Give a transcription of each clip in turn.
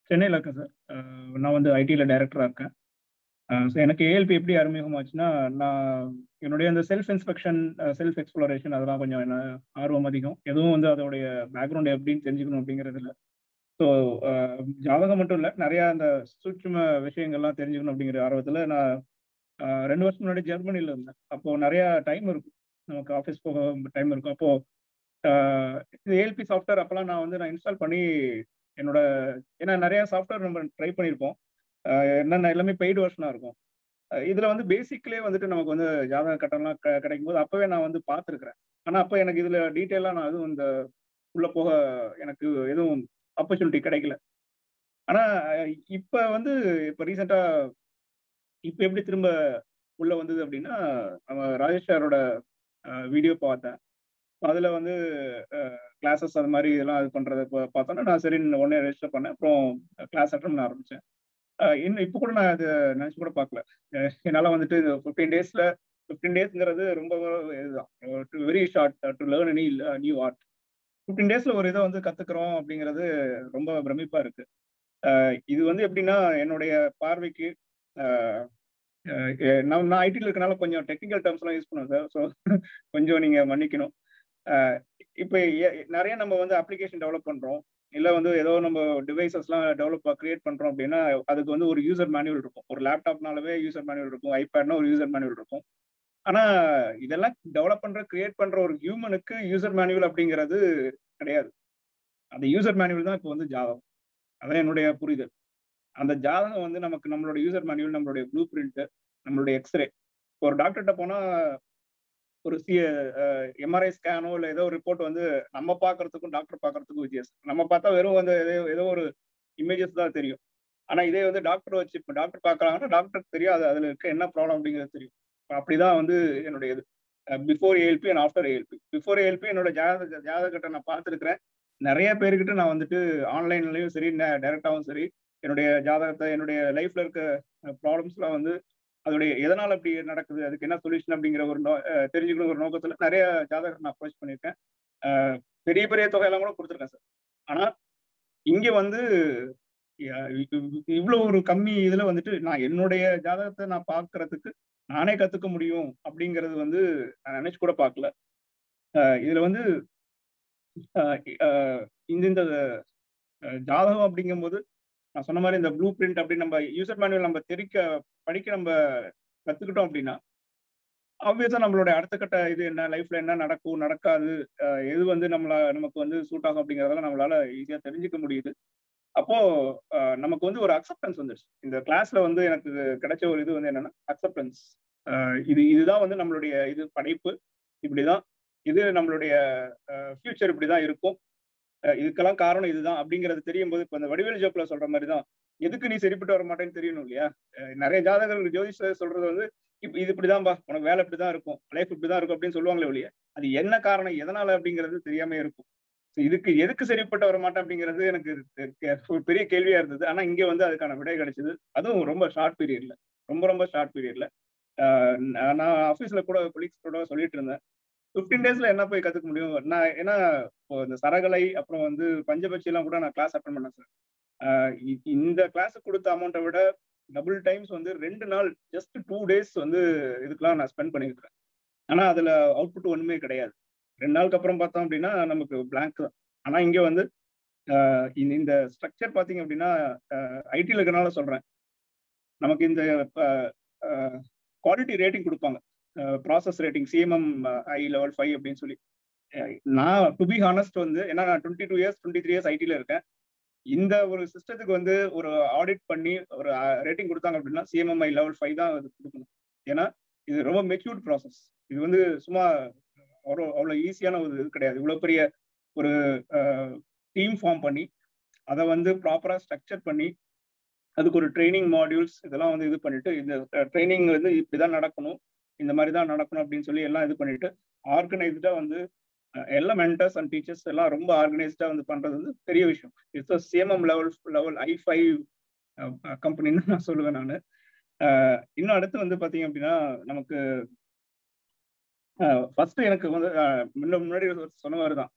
சென்னையில் இருக்கேன் சார் நான் வந்து ஐடியில் டைரக்டராக இருக்கேன் ஸோ எனக்கு ஏஎல்பி எப்படி அறிமுகமாச்சுன்னா நான் என்னுடைய அந்த செல்ஃப் இன்ஸ்பெக்ஷன் செல்ஃப் எக்ஸ்ப்ளோரேஷன் அதெல்லாம் கொஞ்சம் என்ன ஆர்வம் அதிகம் எதுவும் வந்து அதோடைய பேக்ரவுண்ட் எப்படின்னு தெரிஞ்சுக்கணும் அப்படிங்கிறதுல ஸோ ஜாதகம் மட்டும் இல்லை நிறையா அந்த சூட்சும விஷயங்கள்லாம் தெரிஞ்சுக்கணும் அப்படிங்கிற ஆர்வத்தில் நான் ரெண்டு வருஷம் முன்னாடி ஜெர்மனியில் இருந்தேன் அப்போது நிறையா டைம் இருக்கும் நமக்கு ஆஃபீஸ் போக டைம் இருக்கும் அப்போது ஏஎல்பி சாஃப்ட்வேர் அப்போல்லாம் நான் வந்து நான் இன்ஸ்டால் பண்ணி என்னோட ஏன்னா நிறைய சாஃப்ட்வேர் நம்ம ட்ரை பண்ணியிருப்போம் என்னென்ன எல்லாமே பெய்டு வெர்ஷனாக இருக்கும் இதில் வந்து பேசிக்லேயே வந்துட்டு நமக்கு வந்து ஜாதக கட்டணம்லாம் க கிடைக்கும் போது அப்போவே நான் வந்து பார்த்துருக்குறேன் ஆனால் அப்போ எனக்கு இதில் டீட்டெயிலாக நான் எதுவும் இந்த உள்ளே போக எனக்கு எதுவும் ஆப்பர்ச்சுனிட்டி கிடைக்கல ஆனால் இப்போ வந்து இப்போ ரீசெண்டாக இப்போ எப்படி திரும்ப உள்ளே வந்தது அப்படின்னா நம்ம ராஜேஷ் சாரோட வீடியோ பார்த்தேன் அதில் வந்து கிளாஸஸ் அது மாதிரி இதெல்லாம் இது பண்ணுறத பார்த்தோன்னா நான் சரி ஒன்னே ரெஜிஸ்டர் பண்ணேன் அப்புறம் கிளாஸ் அட்டன் பண்ண ஆரம்பித்தேன் இன்னும் இப்போ கூட நான் அது நினச்சி கூட பார்க்கல என்னால் வந்துட்டு ஃபிஃப்டீன் டேஸில் ஃபிஃப்டீன் டேஸ்ங்கிறது ரொம்ப இதுதான் very short to learn any new art fifteen டேஸில் ஒரு இதை வந்து கற்றுக்குறோம் அப்படிங்கிறது ரொம்ப பிரமிப்பாக இருக்குது இது வந்து எப்படின்னா என்னுடைய பார்வைக்கு நான் நான் ஐடியில் இருக்கனால கொஞ்சம் டெக்னிக்கல் டேர்ம்ஸ்லாம் யூஸ் பண்ணுவேன் சார் ஸோ கொஞ்சம் நீங்கள் மன்னிக்கணும் இப்போ நிறைய நம்ம வந்து அப்ளிகேஷன் டெவலப் பண்ணுறோம் இல்லை வந்து ஏதோ நம்ம டிவைசஸ்லாம் டெவலப் கிரியேட் பண்ணுறோம் அப்படின்னா அதுக்கு வந்து ஒரு யூசர் மேனுவல் இருக்கும் ஒரு லேப்டாப்னாலவே யூசர் மேனுவல் இருக்கும் ஐபேட்னா ஒரு யூசர் மேனுவல் இருக்கும் ஆனால் இதெல்லாம் டெவலப் பண்ணுற கிரியேட் பண்ணுற ஒரு ஹியூமனுக்கு யூசர் மேனுவல் அப்படிங்கிறது கிடையாது அந்த யூசர் மேனுவல் தான் இப்போ வந்து ஜாதகம் அதான் என்னுடைய புரிதல் அந்த ஜாதகம் வந்து நமக்கு நம்மளோட யூசர் மேனுவல் நம்மளுடைய ப்ளூ பிரிண்ட் நம்மளுடைய எக்ஸ்ரே ஒரு டாக்டர்கிட்ட போனால் ஒரு சி எம்ஆர்ஐ ஸ்கேனோ இல்லை ஏதோ ஒரு ரிப்போர்ட் வந்து நம்ம பார்க்கறதுக்கும் டாக்டர் பார்க்கறதுக்கும் வித்தியாசம் நம்ம பார்த்தா வெறும் வந்து ஏதோ ஏதோ ஒரு இமேஜஸ் தான் தெரியும் ஆனால் இதே வந்து டாக்டர் வச்சு இப்போ டாக்டர் பார்க்குறாங்கன்னா டாக்டருக்கு தெரியும் அது அதில் இருக்க என்ன ப்ராப்ளம் அப்படிங்கிறது தெரியும் அப்படிதான் வந்து என்னுடைய இது before ALP and after ALP before ALP என்னோட ஜாதக ஜாதகத்தை நான் பார்த்துருக்கிறேன் நிறைய பேர்கிட்ட நான் வந்துட்டு ஆன்லைன்லயும் சரி டைரக்டாகவும் சரி என்னுடைய ஜாதகத்தை என்னுடைய லைஃப்ல இருக்க ப்ராப்ளம்ஸ்லாம் வந்து அதோடைய எதனால் அப்படி நடக்குது அதுக்கு என்ன சொல்யூஷன் அப்படிங்கிற ஒரு நோ தெரிஞ்சுக்கணும் ஒரு நோக்கத்துல நிறைய ஜாதகம் நான் அப்ரோச் பண்ணியிருக்கேன் பெரிய பெரிய தொகையெல்லாம் கூட கொடுத்துருக்கேன் சார் ஆனா இங்க வந்து இவ்வளவு ஒரு கம்மி இதுல வந்துட்டு நான் என்னுடைய ஜாதகத்தை நான் பார்க்கறதுக்கு நானே கத்துக்க முடியும் அப்படிங்கிறது வந்து நான் நினைச்சு கூட பார்க்கல இதுல வந்து இந்த இந்த ஜாதகம் அப்படிங்கும்போது நான் சொன்ன மாதிரி இந்த ப்ளூ பிரிண்ட் அப்படின்னு நம்ம யூசர் மேனுவல் நம்ம தெரிக்க படிக்க நம்ம கத்துக்கிட்டோம் அப்படின்னா ஆப்வியஸா நம்மளுடைய அடுத்த கட்ட இது என்ன லைஃப்ல என்ன நடக்கும் நடக்காது எது வந்து நம்மள நமக்கு வந்து சூட் ஆகும் அப்படிங்கறதெல்லாம் நம்மளால ஈஸியா தெரிஞ்சுக்க முடியுது அப்போ நமக்கு வந்து ஒரு அக்செப்டன்ஸ் வந்துருச்சு இந்த கிளாஸ்ல வந்து எனக்கு கிடைச்ச ஒரு இது வந்து என்னன்னா அக்செப்டன்ஸ் இது இதுதான் வந்து நம்மளுடைய இது படைப்பு இப்படிதான் இது நம்மளுடைய ஃபியூச்சர் இப்படிதான் இருக்கும் இதுக்கெல்லாம் காரணம் இதுதான் அப்படிங்கிறது தெரியும் போது இப்போ இந்த வடிவேல் ஜோப்ல சொல்ற மாதிரி தான் எதுக்கு நீ சரிப்பட்டு வர மாட்டேன்னு தெரியணும் இல்லையா நிறைய ஜாதகர்கள் ஜோதிஷ சொல்றது வந்து இது இப்படிதான்பா உனக்கு வேலை இப்படிதான் இருக்கும் லைஃப் இப்படிதான் இருக்கும் அப்படின்னு சொல்லுவாங்களே ஒழிய அது என்ன காரணம் எதனால அப்படிங்கிறது தெரியாம இருக்கும் இதுக்கு எதுக்கு சரிப்பட்டு வர மாட்டேன் அப்படிங்கிறது எனக்கு ஒரு பெரிய கேள்வியா இருந்தது ஆனா இங்க வந்து அதுக்கான விடை கிடைச்சது அதுவும் ரொம்ப ஷார்ட் பீரியட்ல ரொம்ப ரொம்ப ஷார்ட் பீரியட்ல நான் ஆஃபீஸ்ல கூட கொலீக்ஸ் கூட சொல்லிட்டு இருந்தேன் ஃபிஃப்டீன் டேஸ்ல என்ன போய் கத்துக்க முடியும் நான் ஏன்னா இப்போ இந்த சரகலை அப்புறம் வந்து பஞ்சபட்சி எல்லாம் கூட நான் கிளாஸ் அட்டன் பண்ணேன் சார் இந்த கிளாஸ் கொடுத்த அமௌண்ட்டை விட டபுள் டைம்ஸ் வந்து ரெண்டு நாள் ஜஸ்ட் டூ டேஸ் வந்து இதுக்கெல்லாம் நான் ஸ்பெண்ட் பண்ணியிருக்கிறேன் ஆனா அதுல அவுட்புட் ஒண்ணுமே கிடையாது ரெண்டு நாளுக்கு அப்புறம் பார்த்தோம் அப்படின்னா நமக்கு பிளாங்க் தான் ஆனா இங்க வந்து இந்த ஸ்ட்ரக்சர் பாத்தீங்க அப்படின்னா ஐடியில் இருக்கிறனால சொல்றேன் நமக்கு இந்த குவாலிட்டி ரேட்டிங் கொடுப்பாங்க process rating CMM I level five அப்படின்னு சொல்லி நான் டு பி ஹானஸ்ட் வந்து ஏன்னா நான் twenty two years twenty three years ஐடியில் இருக்கேன் இந்த ஒரு சிஸ்டத்துக்கு வந்து ஒரு ஆடிட் பண்ணி ஒரு ரேட்டிங் கொடுத்தாங்க அப்படின்னா சிஎம்எம்ஐ லெவல் ஃபைவ் தான் அது கொடுக்கணும் ஏன்னா இது ரொம்ப மெச்சூர்ட் ப்ராசஸ் இது வந்து சும்மா அவ்வளோ அவ்வளோ ஈஸியான ஒரு இது கிடையாது இவ்வளோ பெரிய ஒரு டீம் ஃபார்ம் பண்ணி அதை வந்து ப்ராப்பராக ஸ்ட்ரக்சர் பண்ணி அதுக்கு ஒரு ட்ரைனிங் மாடியூல்ஸ் இதெல்லாம் வந்து இது பண்ணிட்டு இந்த ட்ரைனிங் வந்து இப்படிதான் நடக்கணும் இந்த மாதிரி தான் நடக்கணும் அப்படின்னு சொல்லி எல்லாம் இது பண்ணிட்டு ஆர்கனைஸ்டா வந்து எல்லா மென்டர்ஸ் அண்ட் டீச்சர்ஸ் எல்லாம் ரொம்ப ஆர்கனைஸ்டா வந்து பண்றது வந்து பெரிய விஷயம் it's CMM level level I five கம்பெனின்னு நான் சொல்லுவேன் நான் இன்னும் அடுத்து வந்து பாத்தீங்க அப்படின்னா நமக்கு ஃபர்ஸ்ட் எனக்கு வந்து முன்ன முன்னாடி சொன்ன மாதிரி தான்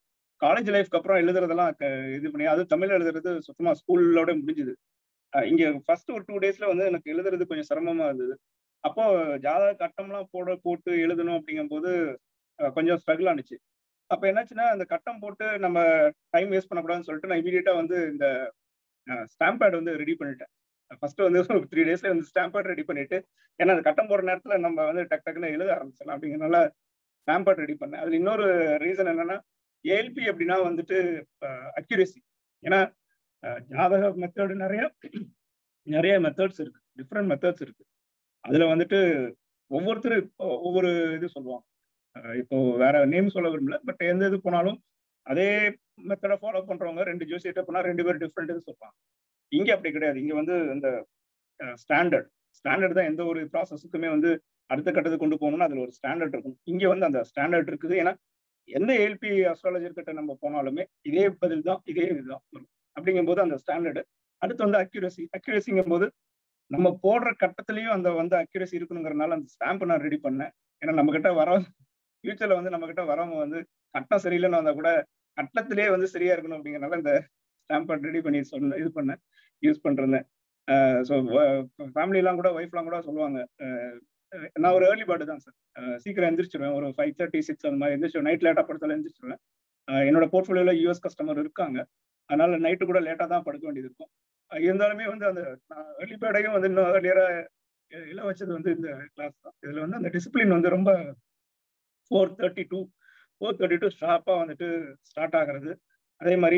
காலேஜ் லைஃப்க்கு அப்புறம் எழுதுறதெல்லாம் இது பண்ணி அது தமிழ் எழுதுறது சுத்தமா ஸ்கூல்லோட முடிஞ்சுது இங்க ஃபர்ஸ்ட் ஒரு டூ டேஸ்ல வந்து எனக்கு எழுதுறது கொஞ்சம் சிரமமா இருந்தது அப்போ ஜாதக கட்டம்லாம் போட போட்டு எழுதணும் அப்படிங்கும்போது கொஞ்சம் ஸ்ட்ரகிள் ஆனிச்சு அப்போ என்னாச்சுன்னா அந்த கட்டம் போட்டு நம்ம டைம் வேஸ்ட் பண்ணக்கூடாதுன்னு சொல்லிட்டு நான் இமீடியட்டா வந்து இந்த ஸ்டாம்ப் பேட் வந்து ரெடி பண்ணிட்டேன் ஃபர்ஸ்ட் வந்து ஒரு த்ரீ டேஸ்ல வந்து ஸ்டாம்ப் பேட் ரெடி பண்ணிட்டு ஏன்னா அந்த கட்டம் போடுற நேரத்துல நம்ம வந்து டக் டக்குன்னு எழுத ஆரம்பிச்சிடலாம் அப்படிங்கிறனால ஸ்டாம்ப் பேட் ரெடி பண்ணேன் அதுல இன்னொரு ரீசன் என்னன்னா ஏஎல்பி அப்படின்னா வந்துட்டு அக்யூரேசி ஏன்னா ஜாதக மெத்தடு நிறைய நிறைய மெத்தட்ஸ் இருக்கு டிஃப்ரெண்ட் மெத்தட்ஸ் இருக்கு அதுல வந்துட்டு ஒவ்வொருத்தரும் ஒவ்வொரு இது சொல்லுவாங்க இப்போ வேற நேம் சொல்ல விரும்பல பட் எந்த இது போனாலும் அதே மெத்தடை ஃபாலோ பண்றவங்க ரெண்டு ஜோசியிட்ட போனா ரெண்டு பேரும் டிஃப்ரெண்ட் இது சொல்லுவாங்க இங்க அப்படி கிடையாது இங்க வந்து இந்த ஸ்டாண்டர்ட் ஸ்டாண்டர்ட் தான் எந்த ஒரு ப்ராசஸுக்குமே வந்து அடுத்த கட்டத்துக்கு கொண்டு போகணும்னா அதுல ஒரு ஸ்டாண்டர்ட் இருக்கும் இங்க வந்து அந்த ஸ்டாண்டர்ட் இருக்குது ஏன்னா எந்த ஏல்பி அஸ்ட்ராலஜர் கிட்ட நம்ம போனாலுமே இதே பதில் தான் இதே இதுதான் அப்படிங்கும் போது அந்த ஸ்டாண்டர்டு அடுத்து வந்து அக்யூரசி அக்யூரசிங்கும் போது நம்ம போடுற கட்டத்திலையும் அந்த வந்து அக்யூரசி இருக்கணுங்கிறனால அந்த ஸ்டாம்ப் நான் ரெடி பண்ணேன் ஏன்னா நம்ம கிட்ட வர ஃபியூச்சர்ல வந்து நம்ம கிட்ட வரவங்க வந்து கட்டம் சரியில்லைன்னு வந்தா கூட கட்டத்திலே வந்து சரியா இருக்கணும் அப்படிங்கறனால இந்த ஸ்டாம்பை ரெடி பண்ணி சொன்ன இது பண்ணேன் யூஸ் பண்றேன் ஸோ ஃபேமிலிலாம் கூட ஒய்ஃப்லாம் கூட சொல்லுவாங்க நான் ஒரு ஏர்லி பேர்டு தான் சார் சீக்கிரம் எந்திரிச்சிருவேன் ஒரு ஃபைவ் தேர்ட்டி சிக்ஸ் அந்த மாதிரி எந்திரிச்சிருவேன் நைட் லேட்டாக படுத்தாலும் எந்திரிச்சிருவேன் என்னோட போர்ட்ஃபோலியோல யூஎஸ் கஸ்டமர் இருக்காங்க அதனால நைட்டு கூட லேட்டாக தான் படுக்க வேண்டியது இருக்கும் இருந்தாலுமே வந்து அந்த ஏர்லி பேர்டையும் வந்து இன்னும் ஏர்லியரா இல வச்சது வந்து இந்த கிளாஸ் தான் இதுல வந்து அந்த டிசிப்ளின் வந்து ரொம்ப four thirty two four thirty two ஷார்ப்பாக வந்துட்டு ஸ்டார்ட் ஆகிறது அதே மாதிரி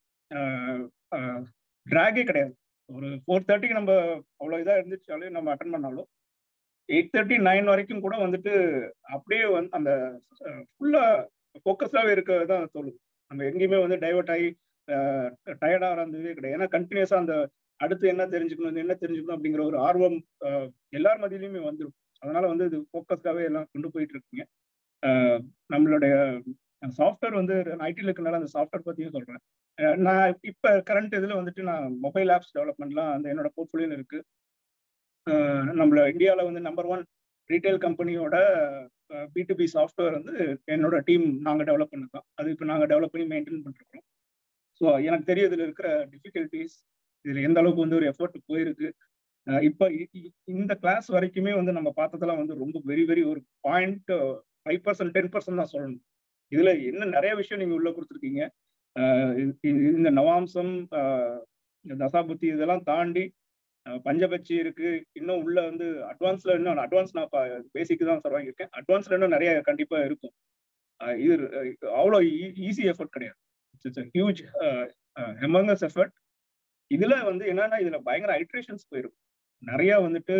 ட்ராகே கிடையாது ஒரு ஃபோர் தேர்ட்டிக்கு நம்ம அவ்வளோ இதாக இருந்துச்சாலும் நம்ம அட்டன் பண்ணாலும் எயிட் தேர்ட்டி நைன் வரைக்கும் கூட வந்துட்டு அப்படியே வந்து அந்த ஃபுல்லாக ஃபோக்கஸ்டாகவே இருக்க தான் தோணுது நம்ம எங்கேயுமே வந்து டைவர்ட் ஆகி டயர்டாக இருந்ததே கிடையாது ஏன்னா கண்டினியூஸாக அந்த அடுத்து என்ன தெரிஞ்சுக்கணும் என்ன தெரிஞ்சுக்கணும் அப்படிங்கிற ஒரு ஆர்வம் எல்லார் மதியிலையுமே வந்துடும் அதனால வந்து இது ஃபோக்கஸ்டாகவே எல்லாம் கொண்டு போயிட்டு இருக்கீங்க நம்மளுடைய சாஃப்ட்வேர் வந்து ஐடியில் இருக்கனால அந்த சாஃப்ட்வேர் பற்றியும் சொல்கிறேன் நான் இப்போ கரண்ட் இதில் வந்துட்டு நான் மொபைல் ஆப்ஸ் டெவலப்மெண்ட்லாம் அந்த என்னோட போர்ட்ஃபோலியோவில் இருக்கு நம்மள இந்தியாவில் வந்து நம்பர் ஒன் ரீட்டைல் கம்பெனியோட பி டு பி சாஃப்ட்வேர் வந்து என்னோட டீம் நாங்கள் டெவலப் பண்ணிருக்கோம் அது இப்போ நாங்கள் டெவலப் பண்ணி மெயின்டைன் பண்ணிருக்கோம் ஸோ எனக்கு தெரியும் இதில் இருக்கிற டிஃபிகல்ட்டிஸ் இதில் எந்த அளவுக்கு வந்து ஒரு எஃபர்ட் போயிருக்கு இப்போ இந்த கிளாஸ் வரைக்குமே வந்து நம்ம பார்த்ததெல்லாம் வந்து ரொம்ப வெரி வெரி ஒரு point five percent ten percent தான் சொல்லணும் இதுல என்ன நிறைய விஷயம் நீங்க உள்ள கொடுத்துருக்கீங்க இந்த நவாம்சம் தசாபுத்தி இதெல்லாம் தாண்டி பஞ்சபட்சி இருக்கு இன்னும் உள்ள வந்து அட்வான்ஸ்ல இன்னும் அட்வான்ஸ் நான் பேசிக் தான் சார் வாங்கியிருக்கேன் அட்வான்ஸ்ல இன்னும் நிறைய கண்டிப்பா இருக்கும் இது அவ்வளோ ஈஸி எஃபர்ட் கிடையாது இட்ஸ் ஹியூஜ் ஹெமங்கஸ் எஃபர்ட் இதுல வந்து என்னன்னா இதுல பயங்கர ஐட்ரேஷன்ஸ் போயிருக்கும் நிறைய வந்துட்டு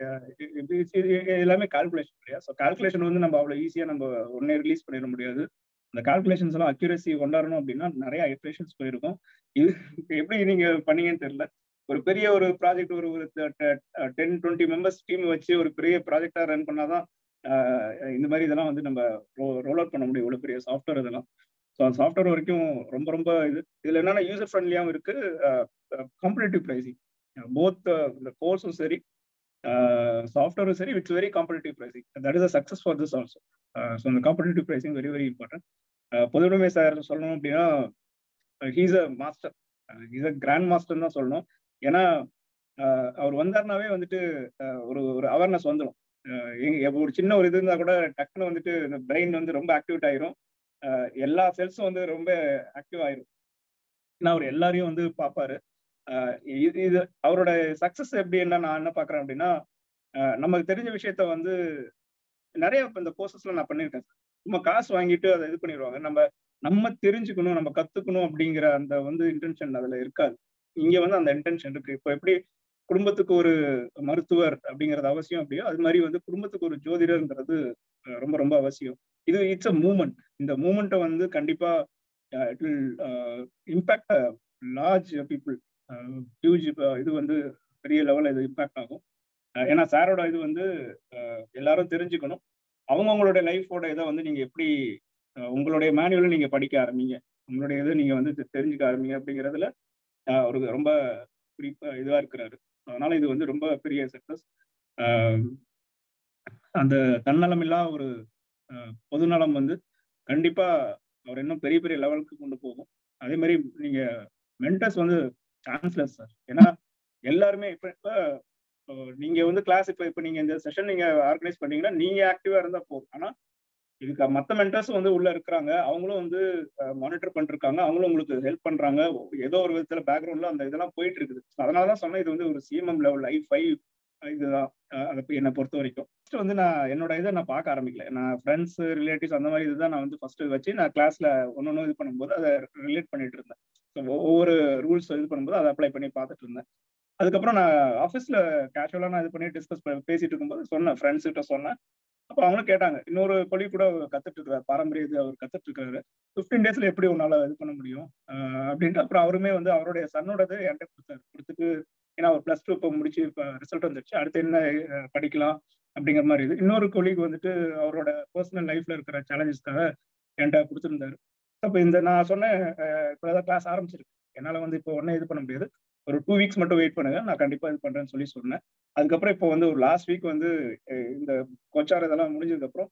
எல்லாமே கால்குலேஷன் இல்லையா ஸோ கால்குலேஷன் வந்து நம்ம அவ்வளோ ஈஸியாக நம்ம உடனே ரிலீஸ் பண்ணிட முடியாது அந்த கால்குலேஷன்ஸ் எல்லாம் அக்யூரசி கொண்டாடணும் அப்படின்னா நிறைய ஐட்ரேஷன்ஸ் போயிருக்கும் இது எப்படி நீங்க பண்ணீங்கன்னு தெரியல ஒரு பெரிய ஒரு ப்ராஜெக்ட் ஒரு ஒரு டென் டுவெண்ட்டி மெம்பர்ஸ் டீம் வச்சு ஒரு பெரிய ப்ராஜெக்டா ரன் பண்ணாதான் இந்த மாதிரி இதெல்லாம் வந்து நம்ம ரோல் அவுட் பண்ண முடியும் இவ்வளோ பெரிய சாஃப்ட்வேர் இதெல்லாம் ஸோ அந்த சாஃப்ட்வேர் வரைக்கும் ரொம்ப ரொம்ப இது இதுல என்னன்னா யூசர் ஃப்ரெண்ட்லியாகவும் இருக்கு காம்படேட்டிவ் ப்ரைஸிங் போத் இந்த கோர்ஸும் சரி சாஃப்ட்வேரும் சரி with very competitive pricing that is a success for this also so அந்த competitive pricing very very important பொதுவுடைமை சார் சொல்லணும் அப்படின்னா he's a master he's a grand master தான் சொல்லணும் ஏன்னா அவர் வந்தார்னாவே வந்துட்டு ஒரு ஒரு அவேர்னஸ் வந்துடும் ஒரு சின்ன ஒரு இது இருந்தால் கூட டக்குன்னு வந்துட்டு இந்த பிரெயின் வந்து ரொம்ப ஆக்டிவேட் ஆயிரும் எல்லா செல்ஸும் வந்து ரொம்ப ஆக்டிவ் ஆயிரும் ஏன்னா அவர் எல்லாரையும் வந்து பார்ப்பாரு இது இது அவரோட சக்சஸ் எப்படி என்ன நான் என்ன பாக்குறேன் அப்படின்னா நமக்கு தெரிஞ்ச விஷயத்த வந்து நிறைய இந்த கோர்சஸ்ல நான் பண்ணியிருக்கேன் சும்மா காசு வாங்கிட்டு அதை இது பண்ணிடுவாங்க நம்ம நம்ம தெரிஞ்சுக்கணும் நம்ம கத்துக்கணும் அப்படிங்கிற அந்த வந்து இன்டென்ஷன் அதுல இருக்காது இங்க வந்து அந்த இன்டென்ஷன் இருக்கு இப்போ எப்படி குடும்பத்துக்கு ஒரு மருத்துவர் அப்படிங்கிறது அவசியம் அப்படியோ அது மாதிரி வந்து குடும்பத்துக்கு ஒரு ஜோதிடர்ங்கிறது ரொம்ப ரொம்ப அவசியம் இது இட்ஸ் அ மூமெண்ட் இந்த மூமெண்ட்டை வந்து கண்டிப்பா it will impact large people huge இது வந்து பெரிய லெவலில் இது இம்பாக்ட் ஆகும் ஏன்னா சாரோட இது வந்து எல்லாரும் தெரிஞ்சுக்கணும் அவங்கவுங்களுடைய லைஃபோட இதை வந்து நீங்க எப்படி உங்களுடைய மேனுவலும் நீங்க படிக்க ஆரம்பிங்க உங்களுடைய இதை நீங்க வந்து தெரிஞ்சுக்க ஆரம்பிங்க அப்படிங்கிறதுல ஒரு ரொம்ப குறிப்பா இதுவா இருக்கிறாரு அதனால இது வந்து ரொம்ப பெரிய சக்சஸ் அந்த தன்னலமில்லா ஒரு பொதுநலம் வந்து கண்டிப்பா அவர் இன்னும் பெரிய பெரிய லெவலுக்கு கொண்டு போகும் அதே மாதிரி நீங்க மென்டர்ஸ் வந்து சான்ஸ்லெஸ் சார் ஏன்னா எல்லாருமே இப்ப இப்ப நீங்க வந்து கிளாஸ் இப்ப இப்ப நீங்க இந்த செஷன் நீங்க ஆர்கனைஸ் பண்ணீங்கன்னா நீங்க ஆக்டிவா இருந்தா போதும் ஆனா இதுக்கு மத்த மென்டர்ஸும் வந்து உள்ள இருக்கிறாங்க அவங்களும் வந்து மானிட்டர் பண்ணிருக்காங்க அவங்களும் உங்களுக்கு ஹெல்ப் பண்றாங்க ஏதோ ஒரு விதத்துல பேக்ரவுண்ட்ல அந்த இதெல்லாம் போயிட்டு இருக்குது அதனாலதான் சொன்னேன் இது வந்து ஒரு சிஎம்எம் லெவல் ஐ ஃபைவ் இதுதான் அதை என்னை பொறுத்த வரைக்கும் ஃபர்ஸ்ட் வந்து நான் என்னோட இதை நான் பார்க்க ஆரம்பிக்கல நான் ஃப்ரெண்ட்ஸ் ரிலேட்டிவ்ஸ் அந்த மாதிரி இதுதான் நான் வந்து ஃபர்ஸ்ட் வச்சு நான் கிளாஸ்ல ஒன்று ஒன்று இது பண்ணும்போது அதை ரிலேட் பண்ணிட்டு இருந்தேன் ஸோ ஒவ்வொரு ரூல்ஸ் இது பண்ணும்போது அதை அப்ளை பண்ணி பார்த்துட்டு இருந்தேன் அதுக்கப்புறம் நான் ஆஃபீஸ்ல கேஷுவலாக நான் இது பண்ணி டிஸ்கஸ் பேசிட்டு இருக்கும்போது சொன்னேன் ஃப்ரெண்ட்ஸ் கிட்ட சொன்னேன் அப்போ அவங்களும் கேட்டாங்க இன்னொரு கொலி கூட கத்துட்டு இருக்காரு பாரம்பரிய இது அவர் கத்துட்டு இருக்காரு ஃபிஃப்டீன் டேஸ்ல எப்படி உன்னால இது பண்ண முடியும் அப்படின்ட்டு அப்புறம் அவருமே வந்து அவருடைய சன்னோடது என்கிட்ட கொடுத்தாரு கொடுத்துட்டு ஏன்னா அவர் பிளஸ் டூ இப்போ முடிச்சு இப்போ ரிசல்ட் வந்துருச்சு அடுத்து என்ன படிக்கலாம் அப்படிங்கிற மாதிரி இது இன்னொரு கொலிக்கு வந்துட்டு அவரோட பர்சனல் லைஃப்ல இருக்கிற சேலஞ்சஸ்க்காக என்கிட்ட கொடுத்துருந்தாரு அப்போ இந்த நான் சொன்னேன் இப்போ ஏதாவது கிளாஸ் ஆரம்பிச்சிருக்கு என்னால் வந்து இப்போ உடனே இது பண்ண முடியாது ஒரு டூ வீக்ஸ் மட்டும் வெயிட் பண்ணுங்க நான் கண்டிப்பாக இது பண்ணுறேன்னு சொல்லி சொன்னேன் அதுக்கப்புறம் இப்போ வந்து ஒரு லாஸ்ட் வீக் வந்து இந்த கொச்சார் இதெல்லாம் முடிஞ்சதுக்கப்புறம்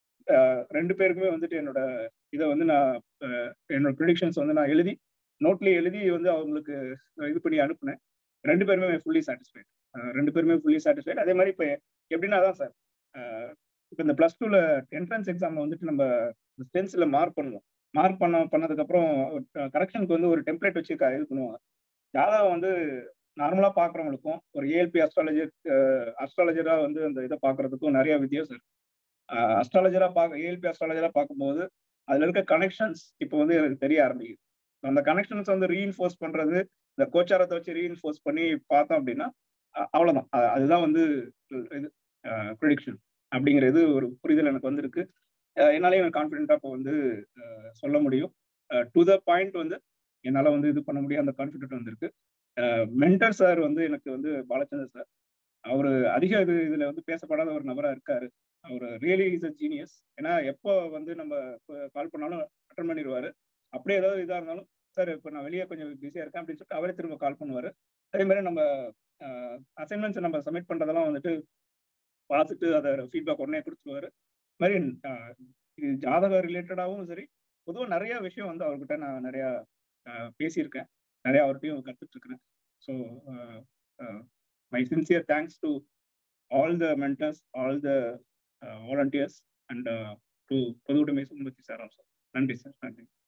ரெண்டு பேருக்குமே வந்துட்டு என்னோட இதை வந்து நான் என்னோட ப்ரிடிக்ஷன்ஸ் வந்து நான் எழுதி நோட்லேயே எழுதி வந்து அவங்களுக்கு இது பண்ணி அனுப்புனேன் ரெண்டு பேருமே ஃபுல்லி சாட்டிஸ்ஃபைட் ரெண்டு பேருமே ஃபுல்லி சாட்டிஸ்ஃபைட் அதே மாதிரி இப்போ எப்படின்னா தான் சார் இப்போ இந்த ப்ளஸ் டூவில் என்ட்ரன்ஸ் எக்ஸாமில் வந்துட்டு நம்ம ஸ்டென்ஸில் மார்க் பண்ணுவோம் மார்க் பண்ண பண்ணதுக்கப்புறம் கரெக்ஷனுக்கு வந்து ஒரு டெம்ப்ளேட் வச்சு இது பண்ணுவாங்க ஜாதகம் வந்து நார்மலாக பார்க்குறவங்களுக்கும் ஒரு ஏஎல்பி அஸ்ட்ராலஜர் அஸ்ட்ராலஜராக வந்து அந்த இதை பார்க்குறதுக்கும் நிறைய வித்தியாசம் இருக்கு அஸ்ட்ராலஜராக பார்க்க ஏஎல்பி அஸ்ட்ராலஜராக பார்க்கும்போது அதில் இருக்க கனெக்ஷன்ஸ் இப்போ வந்து எனக்கு தெரிய ஆரம்பிக்குது அந்த கனெக்ஷன்ஸ் வந்து ரீஇன்ஃபோர்ஸ் பண்ணுறது இந்த கோச்சாரத்தை வச்சு ரீஇன்ஃபோர்ஸ் பண்ணி பார்த்தோம் அப்படின்னா அவ்வளோதான் அதுதான் வந்து இது ப்ரிடிக்ஷன் அப்படிங்கிறது ஒரு புரிதல் எனக்கு வந்திருக்கு என்னாலே எனக்கு கான்ஃபிடென்ட்டாக இப்போ வந்து சொல்ல முடியும் டு த பாயிண்ட் வந்து என்னால் வந்து இது பண்ண முடியும் அந்த கான்ஃபிடென்ட் வந்திருக்கு மென்டர் சார் வந்து எனக்கு வந்து பாலச்சந்தர் சார் அவர் அதிக இது இதில் வந்து பேசப்படாத ஒரு நபராக இருக்காரு அவர் ரியலி இஸ் அ ஜீனியஸ் ஏன்னா எப்போ வந்து நம்ம கால் பண்ணாலும் அட்டன் பண்ணிடுவாரு அப்படியே ஏதாவது இதாக இருந்தாலும் சார் இப்போ நான் வெளியே கொஞ்சம் பிஸியாக இருக்கேன் அப்படின்னு சொல்லிட்டு அவரே திரும்ப கால் பண்ணுவார் அதே மாதிரி நம்ம அசைன்மெண்ட்ஸ் நம்ம சப்மிட் பண்ணுறதெல்லாம் வந்துட்டு பார்த்துட்டு அதை ஃபீட்பேக் உடனே கொடுத்துருவாரு மாதிரி இது ஜாதக ரிலேட்டடாகவும் சரி பொதுவாக நிறைய விஷயம் வந்து அவர்கிட்ட நான் நிறையா பேசியிருக்கேன் நிறைய அவர்கிட்டையும் கற்றுட்டு இருக்கிறேன் so my sincere thanks to all the mentors all the volunteers and to பொதுவுடைமை சுமதி சார் ஆல்சோ நன்றி சார் நன்றி